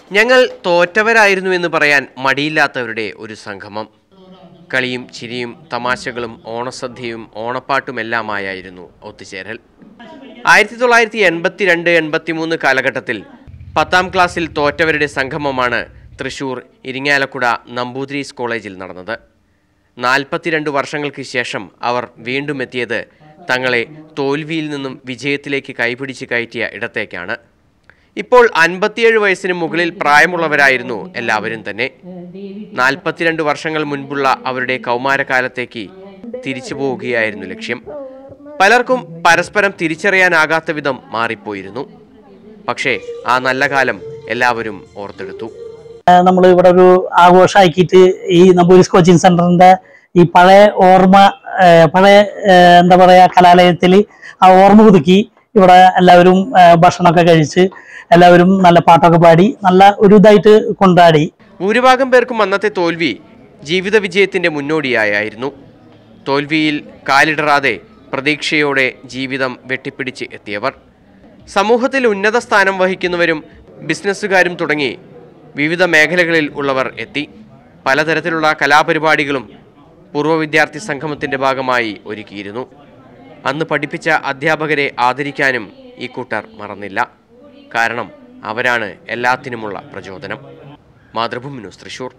ഞങ്ങൾ തോറ്റവരായിരുന്നു എന്ന് പറയാൻ മടിയില്ലാത്തവരുടെ ഒരു സംഗമം കളിയും ചിരിയും തമാശകളും ഓണസദ്യയും ഓണപ്പാട്ടുമെല്ലാമായിരുന്നു ഒത്തുചേരൽ ആയിരത്തി തൊള്ളായിരത്തി എൺപത്തിരണ്ട് എൺപത്തിമൂന്ന് കാലഘട്ടത്തിൽ പത്താം ക്ലാസ്സിൽ തോറ്റവരുടെ സംഗമമാണ് തൃശൂർ ഇരിങ്ങാലക്കുട നമ്പൂതിരീസ് കോളേജിൽ നടന്നത് നാൽപ്പത്തിരണ്ട് വർഷങ്ങൾക്ക് ശേഷം അവർ വീണ്ടും എത്തിയത് തങ്ങളെ തോൽവിയിൽ നിന്നും വിജയത്തിലേക്ക് കൈപിടിച്ച് കയറ്റിയ ഇടത്തേക്കാണ് ഇപ്പോൾ അൻപത്തിയേഴ് വയസ്സിന് മുകളിൽ പ്രായമുള്ളവരായിരുന്നു എല്ലാവരും തന്നെ നാൽപ്പത്തിരണ്ട് വർഷങ്ങൾ മുൻപുള്ള അവരുടെ കൗമാരകാലത്തേക്ക് തിരിച്ചു പോവുകയായിരുന്നു ലക്ഷ്യം പലർക്കും പരസ്പരം തിരിച്ചറിയാനാകാത്ത വിധം മാറിപ്പോയിരുന്നു പക്ഷേ ആ നല്ല കാലം എല്ലാവരും ഓർത്തെടുത്തു നമ്മൾ ഇവിടെ ഒരു ആഘോഷമാക്കിയിട്ട് ഈ നമ്പൂരിസ് കോച്ചിങ് സെന്ററിന്റെ ഈ പഴയ ഓർമ്മ ആ, പഴയ ആ, എന്താ പറയാ കലാലയത്തിൽ ആ ഓർമ്മ പുതുക്കി ഇവിടെ എല്ലാവരും ആ, ഭക്ഷണമൊക്കെ കഴിച്ച് എല്ലാവരും നല്ല പാട്ടൊക്കെ പാടി നല്ല ഒരു ഇതായിട്ട് കൊണ്ടാടി ഭൂരിഭാഗം പേർക്കും അന്നത്തെ തോൽവി ജീവിത വിജയത്തിന്റെ മുന്നോടിയായിരുന്നു തോൽവിയിൽ കാലിടറാതെ പ്രതീക്ഷയോടെ ജീവിതം വെട്ടിപ്പിടിച്ച് എത്തിയവർ സമൂഹത്തിൽ ഉന്നത സ്ഥാനം വഹിക്കുന്നവരും ബിസിനസ്സുകാരും തുടങ്ങി വിവിധ മേഖലകളിൽ ഉള്ളവർ എത്തി പലതരത്തിലുള്ള കലാപരിപാടികളും പൂർവ്വ വിദ്യാർത്ഥി സംഗമത്തിന്റെ ഭാഗമായി ഒരുക്കിയിരുന്നു അന്ന് പഠിപ്പിച്ച അധ്യാപകരെ ആദരിക്കാനും ഈ കൂട്ടർ മറന്നില്ല കാരണം അവരാണ് എല്ലാത്തിനുമുള്ള പ്രചോദനം Mathrubhumi news Thrissur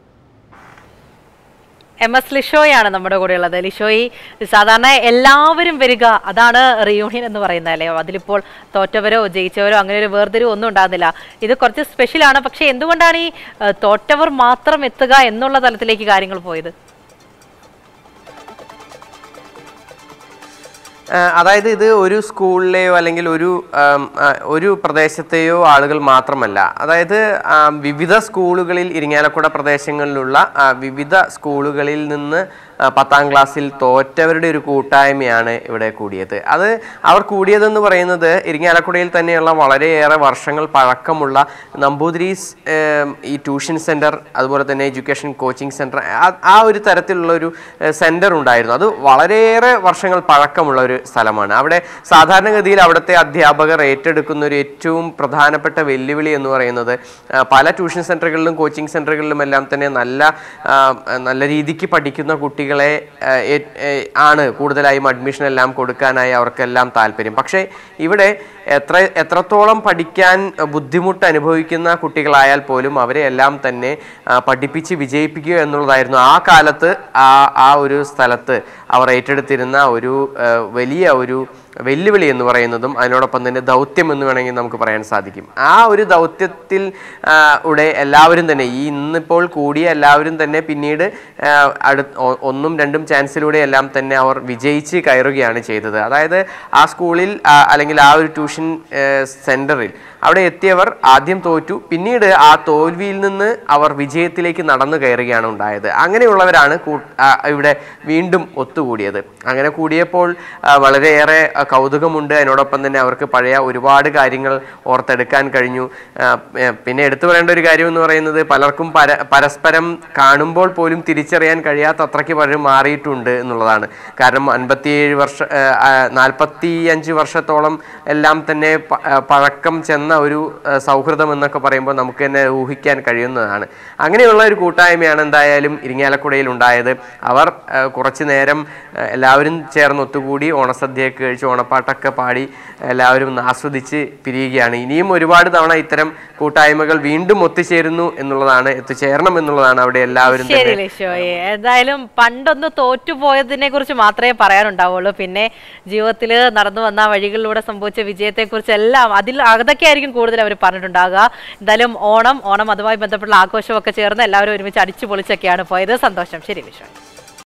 M S ലിഷോയാണ് നമ്മുടെ കൂടെ ഉള്ളത് ലിഷോയി സാധാരണ എല്ലാവരും വരിക അതാണ് റിയൂണിയൻ എന്ന് പറയുന്നത് അല്ലേ അതിലിപ്പോൾ തോറ്റവരോ ജയിച്ചവരോ അങ്ങനെ ഒരു വേർതിരിവ് ഒന്നും ഉണ്ടാകുന്നില്ല ഇത് കുറച്ച് സ്പെഷ്യലാണ് പക്ഷെ എന്തുകൊണ്ടാണ് ഈ ഏഹ്, തോറ്റവർ മാത്രം എത്തുക എന്നുള്ള തലത്തിലേക്ക് കാര്യങ്ങൾ പോയത് ആ, അതായത് ഇത് ഒരു സ്കൂളിലെയോ അല്ലെങ്കിൽ ഒരു ആം, ആ, ഒരു പ്രദേശത്തെയോ ആളുകൾ മാത്രമല്ല അതായത് ആ, വിവിധ സ്കൂളുകളിൽ ഇരിങ്ങാലക്കുട പ്രദേശങ്ങളിലുള്ള ആ, വിവിധ സ്കൂളുകളിൽ നിന്ന് ആ, പത്താം ക്ലാസ്സിൽ തോറ്റവരുടെ ഒരു കൂട്ടായ്മയാണ് ഇവിടെ കൂടിയത് അത് അവർ കൂടിയതെന്ന് പറയുന്നത് ഇരിങ്ങാലക്കുടയിൽ തന്നെയുള്ള വളരെയേറെ വർഷങ്ങൾ പഴക്കമുള്ള നമ്പൂതിരീസ് ഏം, ഈ ട്യൂഷൻ സെൻറ്റർ അതുപോലെ തന്നെ എഡ്യൂക്കേഷൻ കോച്ചിങ് സെൻറ്റർ ആ ഒരു തരത്തിലുള്ള ഒരു സെൻറ്റർ ഉണ്ടായിരുന്നു അത് വളരെയേറെ വർഷങ്ങൾ പഴക്കമുള്ള ഒരു സ്ഥലമാണ് അവിടെ സാധാരണഗതിയിൽ അവിടുത്തെ അധ്യാപകർ ഏറ്റെടുക്കുന്ന ഒരു ഏറ്റവും പ്രധാനപ്പെട്ട വെല്ലുവിളി എന്ന് പറയുന്നത് ആ, പല ട്യൂഷൻ സെൻറ്ററുകളിലും കോച്ചിങ് സെൻറ്ററുകളിലും എല്ലാം തന്നെ നല്ല ആ, നല്ല രീതിക്ക് പഠിക്കുന്ന കുട്ടികളെ ആ, ഏ- ഏ- ആണ് കൂടുതലായും അഡ്മിഷൻ എല്ലാം കൊടുക്കാനായി അവർക്കെല്ലാം താല്പര്യം പക്ഷേ ഇവിടെ എത്ര എത്രത്തോളം പഠിക്കാൻ ബുദ്ധിമുട്ട് അനുഭവിക്കുന്ന കുട്ടികളായാൽ പോലും അവരെ എല്ലാം തന്നെ ആ, പഠിപ്പിച്ച് വിജയിപ്പിക്കുക എന്നുള്ളതായിരുന്നു ആ കാലത്ത് ആ ആ ഒരു സ്ഥലത്ത് അവർ ഏറ്റെടുത്തിരുന്ന ഒരു ആ, വലിയ ഒരു വെല്ലുവിളി എന്ന് പറയുന്നതും അതിനോടൊപ്പം തന്നെ ദൗത്യം എന്ന് വേണമെങ്കിൽ നമുക്ക് പറയാൻ സാധിക്കും ആ ഒരു ദൗത്യത്തിൽ ആ, ഉടെ എല്ലാവരും തന്നെ ഈ ഇന്നിപ്പോൾ കൂടിയ എല്ലാവരും തന്നെ പിന്നീട് ആ, അടു ഒ- ഒന്നും രണ്ടും ചാൻസിലൂടെ എല്ലാം തന്നെ അവർ വിജയിച്ച് കയറുകയാണ് ചെയ്തത് അതായത് ആ സ്കൂളിൽ ആ, അല്ലെങ്കിൽ ആ ഒരു ട്യൂഷൻ സെന്ററിൽ അവിടെ എത്തിയവർ ആദ്യം തോറ്റു പിന്നീട് ആ തോൽവിയിൽ നിന്ന് അവർ വിജയത്തിലേക്ക് നടന്നു കയറുകയാണ് ഉണ്ടായത് അങ്ങനെയുള്ളവരാണ് കൂ- ആ, ഇവിടെ വീണ്ടും ഒത്തുകൂടിയത് അങ്ങനെ കൂടിയപ്പോൾ ആ, വളരെയേറെ ആ, കൗതുകമുണ്ട് അതിനോടൊപ്പം തന്നെ അവർക്ക് പഴയ ഒരുപാട് കാര്യങ്ങൾ ഓർത്തെടുക്കാൻ കഴിഞ്ഞു ആ, ഏ, പിന്നെ എടുത്തു പറയേണ്ട ഒരു കാര്യം എന്ന് പറയുന്നത് പലർക്കും പര പരസ്പരം കാണുമ്പോൾ പോലും തിരിച്ചറിയാൻ കഴിയാത്ത അത്രയ്ക്ക് പലരും മാറിയിട്ടുണ്ട് എന്നുള്ളതാണ് കാരണം അൻപത്തിയേഴ് വർഷ നാൽപ്പത്തി അഞ്ച് വർഷത്തോളം എല്ലാം തന്നെ പ- ആ, പഴക്കം ചെന്ന ഒരു ആ, സൗഹൃദം എന്നൊക്കെ പറയുമ്പോൾ നമുക്ക് തന്നെ ഊഹിക്കാൻ കഴിയുന്നതാണ് അങ്ങനെയുള്ള ഒരു കൂട്ടായ്മയാണ് എന്തായാലും ഇരിങ്ങാലക്കുടയിൽ ഉണ്ടായത് അവർ ആ, കുറച്ചു നേരം ആ, എല്ലാവരും ചേർന്ന് ഒത്തുകൂടി ഓണസദ്യയൊക്കെ കഴിച്ച് ഓണപ്പാട്ടൊക്കെ പാടി എല്ലാവരും ഒന്ന് ആസ്വദിച്ച് പിരിയുകയാണ് ഇനിയും ഒരുപാട് തവണ ഇത്തരം കൂട്ടായ്മകൾ വീണ്ടും ഒത്തുചേരുന്നു എന്നുള്ളതാണ് എത്തിച്ചേരണം എന്നുള്ളതാണ് അവിടെ എല്ലാവരും ശരി തന്നെ ലിഷോയെ എന്തായാലും പണ്ടൊന്ന് തോറ്റുപോയതിനെ കുറിച്ച് മാത്രമേ പറയാനുണ്ടാവുള്ളൂ പിന്നെ ജീവിതത്തിൽ നടന്നു വന്ന വഴികളിലൂടെ സംഭവിച്ച വിജയത്തെ കുറിച്ച് എല്ലാം അതിൽ അതൊക്കെ ആയിരിക്കും കൂടുതൽ അവർ പറഞ്ഞിട്ടുണ്ടാകുക എന്തായാലും ഓണം ഓണം അതുമായി ബന്ധപ്പെട്ട ആഘോഷമൊക്കെ ചേർന്ന് എല്ലാവരും ഒരുമിച്ച് അടിച്ചു പൊളിച്ചൊക്കെയാണ് പോയത് സന്തോഷം ശരി ലിഷോ